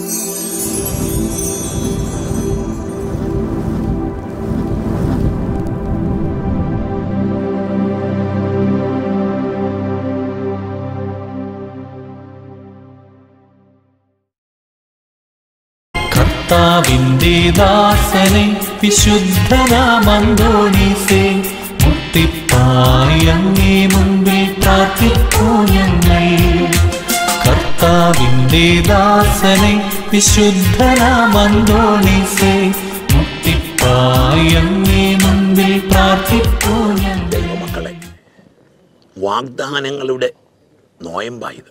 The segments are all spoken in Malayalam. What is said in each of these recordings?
കർത്താവിന്റെ ദാസനെ വിശുദ്ധനാമന്തോണീസേ മുട്ടിപ്പായി അങ്ങേ മുമ്പിൽ പ്രാർത്ഥിക്കൂ ഞങ്ങൾ കർത്താവിന്റെ ദാസനെ വിശുദ്ധനാമന്തോണീസേ മുട്ടിപ്പായി അങ്ങേ മുമ്പിൽ പ്രാർത്ഥിക്കൂ ഞങ്ങൾ ദൈവമക്കളെ വാഗ്ദാനങ്ങളുടെ നോയമ്പായത്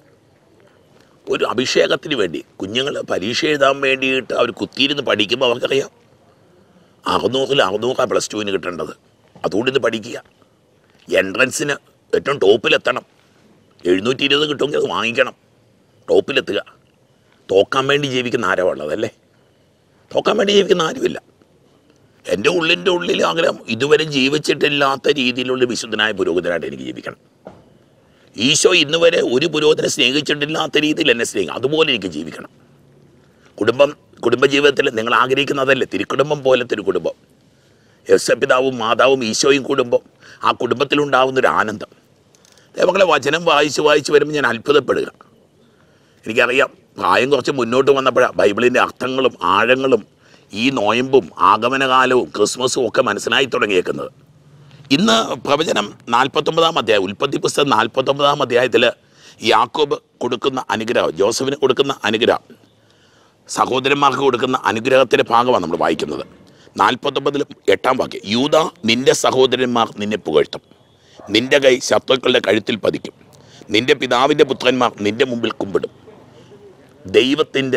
ഒരു അഭിഷേകത്തിന് വേണ്ടി കുഞ്ഞുങ്ങൾ പരീക്ഷ എഴുതാൻ വേണ്ടിയിട്ട് അവർ കുത്തിയിരുന്ന് പഠിക്കുമ്പോൾ അവർക്കറിയാം അറുന്നൂറിൽ അറുന്നൂറാണ് പ്ലസ് ടുവിന് കിട്ടേണ്ടത് അതുകൊണ്ട് ഇത് പഠിക്കുക എൻട്രൻസിന് ഏറ്റവും ടോപ്പിലെത്തണം എഴുന്നൂറ്റി ഇരുപത് കിട്ടുമെങ്കിൽ അത് വാങ്ങിക്കണം ടോപ്പിലെത്തുക തോക്കാൻ വേണ്ടി ജീവിക്കുന്ന ആരാ ഉള്ളതല്ലേ തോക്കാൻ വേണ്ടി ജീവിക്കുന്ന ആരുമില്ല എൻ്റെ ഉള്ളിൻ്റെ ഉള്ളിൽ ആഗ്രഹം ഇതുവരെ ജീവിച്ചിട്ടില്ലാത്ത രീതിയിലുള്ള വിശുദ്ധനായ പുരോഹിതനായിട്ട് എനിക്ക് ജീവിക്കണം ഈശോ ഇന്ന് വരെ ഒരു പുരോഹിതനെ സ്നേഹിച്ചിട്ടില്ലാത്ത രീതിയിൽ എന്നെ സ്നേഹിക്കും അതുപോലെ എനിക്ക് ജീവിക്കണം കുടുംബം കുടുംബജീവിതത്തിൽ നിങ്ങൾ ആഗ്രഹിക്കുന്നതല്ലേ തിരുക്കുടുംബം പോലത്തെ ഒരു കുടുംബം യശപിതാവും മാതാവും ഈശോയും കുടുംബം ആ കുടുംബത്തിലുണ്ടാവുന്നൊരു ആനന്ദം ദൈവങ്ങളെ വചനം വായിച്ച് വായിച്ച് വരുമ്പോൾ ഞാൻ അത്ഭുതപ്പെടുക എനിക്കറിയാം പ്രായം കുറച്ച് മുന്നോട്ട് വന്നപ്പോഴാണ് ബൈബിളിൻ്റെ അർത്ഥങ്ങളും ആഴങ്ങളും ഈ നോയമ്പും ആഗമനകാലവും ക്രിസ്മസും ഒക്കെ മനസ്സിലായി തുടങ്ങിയേക്കുന്നത് ഇന്ന് പ്രവചനം നാൽപ്പത്തൊമ്പതാം അധ്യായം ഉൽപ്പത്തി പുസ്തകം നാൽപ്പത്തൊമ്പതാം അധ്യായത്തിൽ യാക്കോബ് കൊടുക്കുന്ന അനുഗ്രഹം ജോസഫിന് കൊടുക്കുന്ന അനുഗ്രഹം സഹോദരന്മാർക്ക് കൊടുക്കുന്ന അനുഗ്രഹത്തിൻ്റെ ഭാഗമാണ് നമ്മൾ വായിക്കുന്നത് നാൽപ്പത്തൊമ്പതിൽ എട്ടാം വാക്യം യൂത നിന്റെ സഹോദരന്മാർ നിന്നെ പുകഴ്ത്തും നിന്റെ കൈ ശത്രുക്കളുടെ കഴുത്തിൽ പതിക്കും നിന്റെ പിതാവിൻ്റെ പുത്രന്മാർ നിന്റെ മുമ്പിൽ കുമ്പിടും ദൈവത്തിൻ്റെ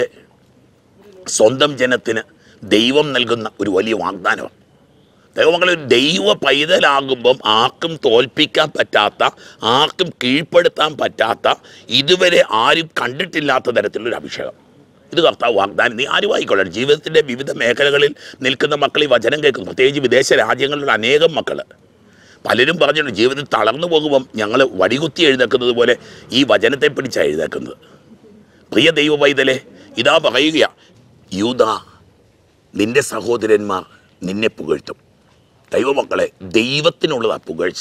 സ്വന്തം ജനത്തിന് ദൈവം നൽകുന്ന ഒരു വലിയ വാഗ്ദാനമാണ് ദൈവമക്കളെ ഒരു ദൈവ പൈതലാകുമ്പം ആർക്കും തോൽപ്പിക്കാൻ പറ്റാത്ത ആർക്കും കീഴ്പ്പെടുത്താൻ പറ്റാത്ത ഇതുവരെ ആരും കണ്ടിട്ടില്ലാത്ത തരത്തിലൊരു അഭിഷേകം ഇത് കർത്താവ് വാഗ്ദാനം നീ ആരും ആയിക്കൊള്ളണം ജീവിതത്തിൻ്റെ വിവിധ മേഖലകളിൽ നിൽക്കുന്ന മക്കൾ ഈ വചനം കേൾക്കുന്നു പ്രത്യേകിച്ച് വിദേശ രാജ്യങ്ങളിലുള്ള അനേകം മക്കൾ പലരും പറഞ്ഞിട്ടുണ്ട് ജീവിതത്തിൽ തളർന്നു പോകുമ്പം ഞങ്ങൾ വടികുത്തി എഴുന്നേക്കുന്നത് പോലെ ഈ വചനത്തെ പിടിച്ചാണ് എഴുന്നേക്കുന്നത് പ്രിയ ദൈവ പൈതലെ ഇതാ പറയുക യൂത നിന്റെ സഹോദരന്മാർ നിന്നെ പുകഴ്ത്തും ദൈവമക്കളെ ദൈവത്തിനുള്ളതാ പുകഴ്ച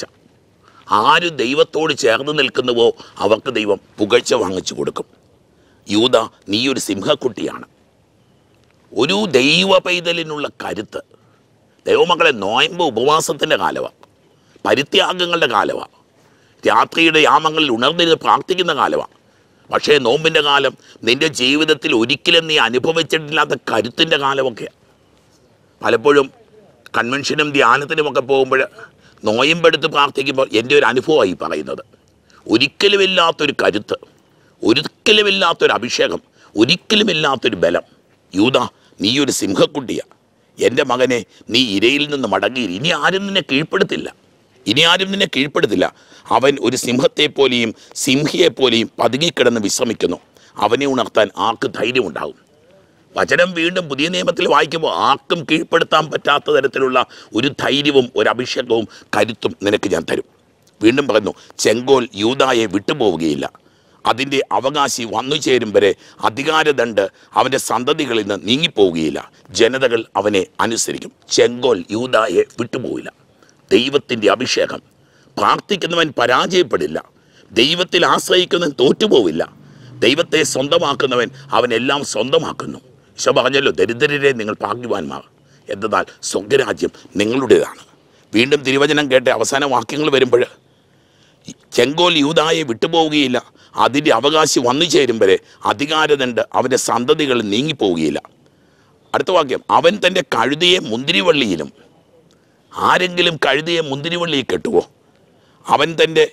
ആര് ദൈവത്തോട് ചേർന്ന് നിൽക്കുന്നുവോ അവർക്ക് ദൈവം പുകഴ്ച വാങ്ങിച്ചു കൊടുക്കും യൂത നീ ഒരു സിംഹക്കുട്ടിയാണ് ഒരു ദൈവ പൈതലിനുള്ള കരുത്ത് ദൈവമക്കളെ നോയമ്പ് ഉപവാസത്തിൻ്റെ കാലമാണ് പരിത്യാഗങ്ങളുടെ കാലമാണ് രാത്രിയുടെ യാമങ്ങളിൽ ഉണർന്നിരുന്ന് പ്രാർത്ഥിക്കുന്ന കാലമാണ് പക്ഷേ നോമ്പിൻ്റെ കാലം നിൻ്റെ ജീവിതത്തിൽ ഒരിക്കലും നീ അനുഭവിച്ചിട്ടില്ലാത്ത കരുത്തിൻ്റെ കാലമൊക്കെയാണ് പലപ്പോഴും കൺവെൻഷനും ധ്യാനത്തിനുമൊക്കെ പോകുമ്പോൾ നോയമ്പെടുത്ത് പ്രാർത്ഥിക്കുമ്പോൾ എൻ്റെ ഒരു അനുഭവമായി പറയുന്നത് ഒരിക്കലുമില്ലാത്തൊരു കരുത്ത് ഒരിക്കലുമില്ലാത്തൊരു അഭിഷേകം ഒരിക്കലുമില്ലാത്തൊരു ബലം യൂത നീ ഒരു സിംഹക്കുട്ടിയാണ് എൻ്റെ മകനെ നീ ഇരയിൽ നിന്ന് മടങ്ങി ഇനി ആരും നിന്നെ കീഴ്പ്പെടുത്തില്ല ഇനി ആരും നിന്നെ കീഴ്പ്പെടുത്തില്ല അവൻ ഒരു സിംഹത്തെപ്പോലെയും സിംഹിയെപ്പോലെയും പതുങ്ങിക്കിടന്ന് വിശ്രമിക്കുന്നു അവനെ ഉണർത്താൻ ആർക്ക് ധൈര്യമുണ്ടാകും വചനം വീണ്ടും പുതിയ നിയമത്തിൽ വായിക്കുമ്പോൾ ആർക്കും കീഴ്പ്പെടുത്താൻ പറ്റാത്ത തരത്തിലുള്ള ഒരു ധൈര്യവും ഒരു അഭിഷേകവും കരുത്തും നിനക്ക് ഞാൻ തരും വീണ്ടും പറയുന്നു ചെങ്കോൽ യൂതായെ വിട്ടുപോവുകയില്ല അതിൻ്റെ അവകാശി വന്നു ചേരും വരെ അധികാരദണ്ഡ് അവൻ്റെ സന്തതികളിൽ നിന്ന് നീങ്ങിപ്പോവുകയില്ല ജനതകൾ അവനെ അനുസരിക്കും ചെങ്കോൽ യൂതായെ വിട്ടുപോവില്ല ദൈവത്തിൻ്റെ അഭിഷേകം പ്രാർത്ഥിക്കുന്നവൻ പരാജയപ്പെടില്ല ദൈവത്തിൽ ആശ്രയിക്കുന്നവൻ തോറ്റുപോവില്ല ദൈവത്തെ സ്വന്തമാക്കുന്നവൻ അവനെല്ലാം സ്വന്തമാക്കുന്നു ഈശോ പറഞ്ഞല്ലോ ദരിദ്രരെ നിങ്ങൾ ഭാഗ്യവാന്മാർ എന്തെന്നാൽ സ്വർഗരാജ്യം നിങ്ങളുടേതാണ് വീണ്ടും തിരുവചനം കേട്ട് അവസാന വാക്യങ്ങൾ വരുമ്പോൾ ചെങ്കോൽ യൂതായെ വിട്ടുപോവുകയില്ല അതിൻ്റെ അവകാശി വന്നു ചേരും വരെ അധികാരദണ്ഡ് അവൻ്റെ സന്തതികൾ നീങ്ങിപ്പോവുകയില്ല അടുത്ത വാക്യം അവൻ തൻ്റെ കഴുതിയെ മുന്തിരിവള്ളിയിലും ആരെങ്കിലും കഴുതിയെ മുന്തിരിവള്ളിയിൽ കെട്ടുവോ അവൻ തൻ്റെ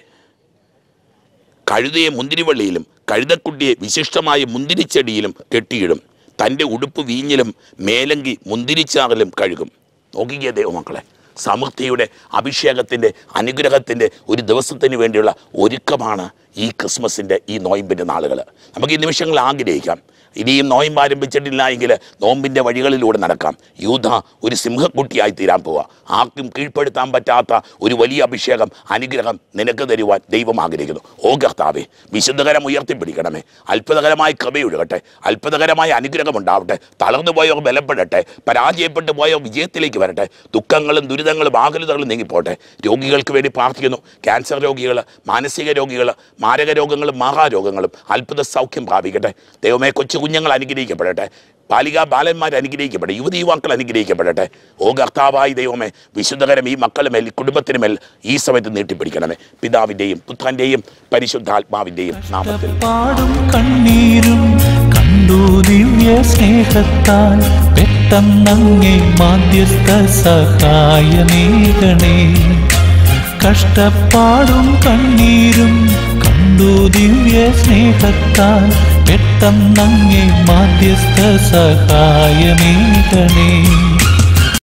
കഴുതയെ മുന്തിരിവള്ളിയിലും കഴുതക്കുട്ടിയെ വിശിഷ്ടമായ മുന്തിരിച്ചെടിയിലും കെട്ടിയിടും തൻ്റെ ഉടുപ്പ് വീഞ്ഞിലും മേലങ്കി മുന്തിരിച്ചാറിലും കഴുകും നോക്കിക്കേ ദൈവമക്കളെ സമൃദ്ധിയുടെ അഭിഷേകത്തിൻ്റെ അനുഗ്രഹത്തിൻ്റെ ഒരു ദിവസത്തിന് വേണ്ടിയുള്ള ഒരുക്കമാണ് ഈ ക്രിസ്മസിൻ്റെ ഈ നോയമ്പിൻ്റെ നാളുകൾ നമുക്ക് ഈ നിമിഷങ്ങൾ ആഗ്രഹിക്കാം ഇനിയും നോയമ്പ് ആരംഭിച്ചിട്ടില്ല എങ്കിൽ നോമ്പിൻ്റെ വഴികളിലൂടെ നടക്കാം യൂത ഒരു സിംഹക്കുട്ടിയായി തീരാൻ പോവുക ആർക്കും കീഴ്പ്പെടുത്താൻ പറ്റാത്ത ഒരു വലിയ അഭിഷേകം അനുഗ്രഹം നിനക്ക് തരുവാൻ ദൈവം ആഗ്രഹിക്കുന്നു ഓ കർത്താവേ വിശുദ്ധകരം ഉയർത്തിപ്പിടിക്കണമേ അത്ഭുതകരമായ കൃപയൊഴുകട്ടെ അത്ഭുതകരമായ അനുഗ്രഹം ഉണ്ടാവട്ടെ തളർന്നു പോയവർ ബലപ്പെടട്ടെ പരാജയപ്പെട്ടു പോയവർ വിജയത്തിലേക്ക് വരട്ടെ ദുഃഖങ്ങളും ദുരിതങ്ങളും ആകുലതകളും നീങ്ങിപ്പോട്ടെ രോഗികൾക്ക് വേണ്ടി പ്രാർത്ഥിക്കുന്നു ക്യാൻസർ രോഗികൾ മാനസിക രോഗികൾ മാരക രോഗങ്ങളും മഹാരോഗങ്ങളും അത്ഭുത സൗഖ്യം പ്രാപിക്കട്ടെ ദൈവമേ കൊച്ചു കുഞ്ഞുങ്ങൾ അനുഗ്രഹിക്കപ്പെടട്ടെ ബാലിക ബാലന്മാർ അനുഗ്രഹിക്കപ്പെടട്ടെ യുവതി യുവാക്കൾ അനുഗ്രഹിക്കപ്പെടട്ടെ ഓ കർത്താവായി ദൈവമേ വിശുദ്ധകരം ഈ മക്കളുമേൽ ഈ കുടുംബത്തിനുമേൽ ഈ സമയത്ത് നീട്ടിപ്പിടിക്കണമേ പിതാവിൻ്റെയും പുത്രൻ്റെയും പരിശുദ്ധാത്മാവിൻ്റെയും നാമത്തിൽ പാടും കണ്ണീരും കണ്ടു ദിവ്യ സ്നേഹത്താൽ പെട്ടെന്നങ്ങേ മാധ്യസ്ഥ സഹായമേകണേ കഷ്ടപ്പാടും കണ്ണീരും കണ്ടു ദിവ്യ സ്നേഹത്താൽ പെട്ടെന്നങ്ങേ മാധ്യസ്ഥ സഹായമേകണേ